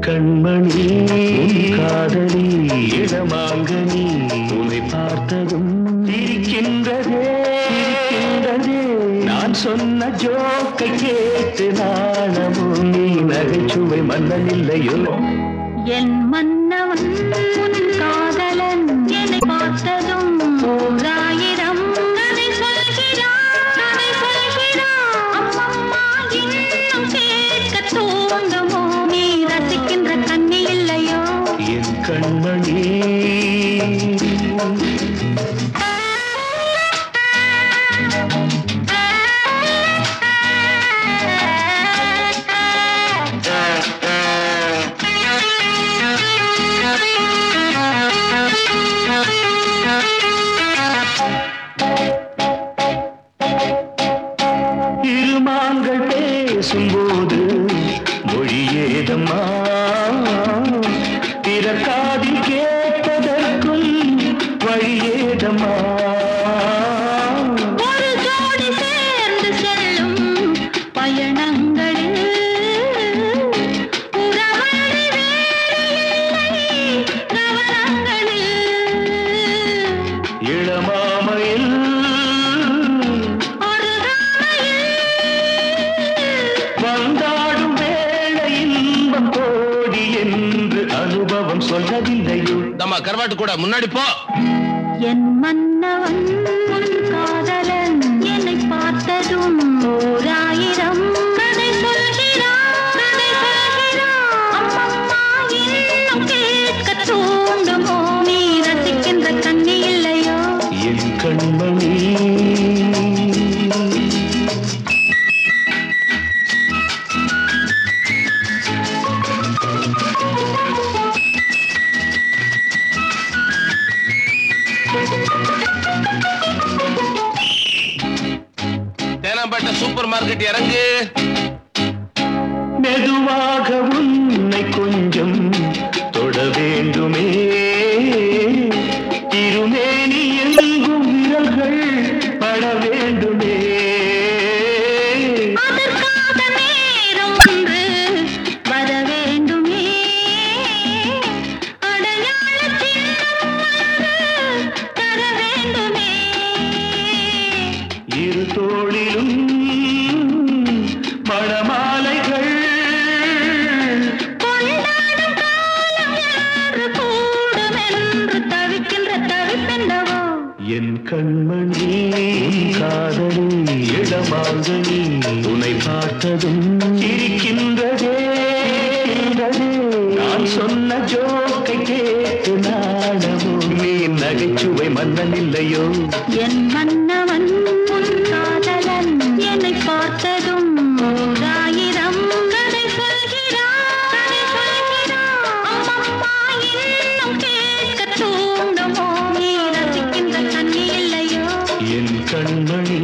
கண்மணி உன் காதலி இடமாங்கனி உன்னை பார்த்ததும் சிரிக்கின்றதே சிரிக்கின்றதே நான் சொன்ன ஜோக்கை கேட்டு நாணமும் நீ நகைச்சுவை மன்னன் இல்லையோ என் மன்னவன் உன் காதலன் என்னை பார்த்ததும் ஓராயிரம் கதை சொல்கிறான் கதை சொல்கிறான் அம்மம்மா இன்னும் கேட்க தூண்டுமோ நீ ரசிக்கின்ற கண்ணி இல்லையோ என் கண்மணி இருமாங்கள் பேசும்போது மொழியேதம்மா பிறர் காதில் கேட்பதற்கும் வழியேதம்மா ஒரு ஜோடி சேர்ந்து செல்லும் பயணங்களில் உறவழி வேறு இல்லை கவனங்களில் இளமாமையில் வந்தாடும் வேளை இன்பம் கோடி என்று அனுபவம் சொல்லவில்லையோ நம்ம கருவாட்டு கூட முன்னாடி போ என் மன்னவன் உன் காதலன் என்னை பார்த்ததும் ஓராயிரம் கதை சொல்கிறான் கதை சொல்கிறான் அம்மம்மா இன்னும் கேட்க தூண்டுமோ நீ ரசிக்கின்ற கண்ணி இல்லையோ என் கண்மணி தேனாம்பேட்டை சூப்பர் மார்க்கெட் இறங்கு மெதுவாக உன்னை கொஞ்சம் தொட வேண்டுமே திருமேனி எங்கும் விரல்கள் பட வேண்டுமே அதற்காக நேரம் ஒன்று வர வேண்டுமே அடையாள சின்னம் ஒன்று தர வேண்டுமே இரு தோளிலும் மணமாலைகள் கொண்டாடும் காலம் என்று கூடுமென்று தவிக்கின்ற தவிப்பென்னவோ என் கண்மணி உன் காதலி இடமாங்கனி உன்னை பார்த்ததும் இருக்கின்றதே நான் சொன்ன ஜோக்கை கேட்டு நாணமோ நீ நகைச்சுவை மன்னன் இல்லையோ என் மன்னவன் உன் காதலன் என்னை பார்த்ததும் ஓராயிரம் கதை சொல்கிறான் கதை சொல்கிறான் அம்மம்மா இன்னும் கேட்க தூண்டுமோ நீ ரசிக்கின்ற கண்ணி இல்லையோ என் கண்மணி